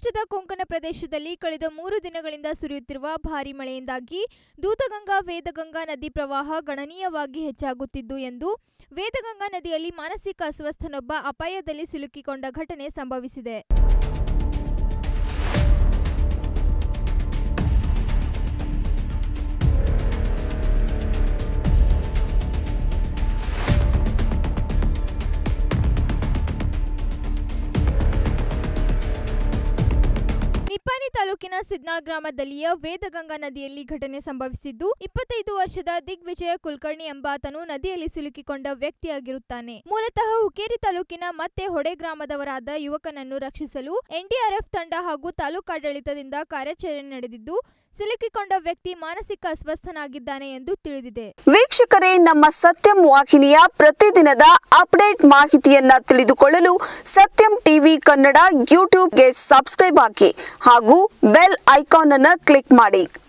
ರಾಜ್ಯದ ಕೊಂಕಣ ಪ್ರದೇಶದಲ್ಲಿ ಕಳೆದ ಮೂರು ದಿನಗಳಿಂದ ಸುರಿಯುತ್ತಿರುವ ಭಾರೀ ಮಳೆಯಿಂದಾಗಿ ದೂತಗಂಗಾ ವೇದಗಂಗಾ ನದಿ ಪ್ರವಾಹ ಗಣನೀಯವಾಗಿ ಹೆಚ್ಚಾಗುತ್ತಿದ್ದು ಎಂದು ವೇದಗಂಗಾ ನದಿಯಲ್ಲಿ ಮಾನಸಿಕ ಅಸ್ವಸ್ಥನೊಬ್ಬ ಅಪಾಯದಲ್ಲಿ ಸಿಲುಕಿಕೊಂಡ ಘಟನೆ ಸಂಭವಿಸಿದೆ ನಿಪ್ಪಾಣಿ ತಾಲೂಕಿನ ಸಿದ್ನಾಳ್ ಗ್ರಾಮದಲ್ಲಿಯ ವೇದಗಂಗಾ ನದಿಯಲ್ಲಿ ಘಟನೆ ಸಂಭವಿಸಿದ್ದು ಇಪ್ಪತ್ತೈದು ವರ್ಷದ ದಿಗ್ವಿಜಯ ಕುಲಕರ್ಣಿ ಎಂಬಾತನು ನದಿಯಲ್ಲಿ ಸಿಲುಕಿಕೊಂಡ ವ್ಯಕ್ತಿಯಾಗಿರುತ್ತಾನೆ ಮೂಲತಃ ಹುಕ್ಕೇರಿ ತಾಲೂಕಿನ ಮತ್ತೆ ಹೊಡೆ ಗ್ರಾಮದವರಾದ ಯುವಕನನ್ನು ರಕ್ಷಿಸಲು ಎನ್ಡಿಆರ್ಎಫ್ ತಂಡ ಹಾಗೂ ತಾಲೂಕಾಡಳಿತದಿಂದ ಕಾರ್ಯಾಚರಣೆ ನಡೆದಿದ್ದು ಸಿಲುಕಿಕೊಂಡ ವ್ಯಕ್ತಿ ಮಾನಸಿಕ ಅಸ್ವಸ್ಥನಾಗಿದ್ದಾನೆ ಎಂದು ತಿಳಿದಿದೆ ವೀಕ್ಷಕರೇ ನಮ್ಮ ಸತ್ಯಂ ವಾಹಿನಿಯ ಪ್ರತಿದಿನದ ಅಪ್ಡೇಟ್ ಮಾಹಿತಿಯನ್ನ ತಿಳಿದುಕೊಳ್ಳಲು ಸತ್ಯಂ ಟಿವಿ ಕನ್ನಡ ಯೂಟ್ಯೂಬ್ಗೆ ಸಬ್ಸ್ಕ್ರೈಬ್ ಹಾಕಿ ಹಾಗೂ ಬೆಲ್ ಐಕಾನ್ ಅನ್ನು ಕ್ಲಿಕ್ ಮಾಡಿ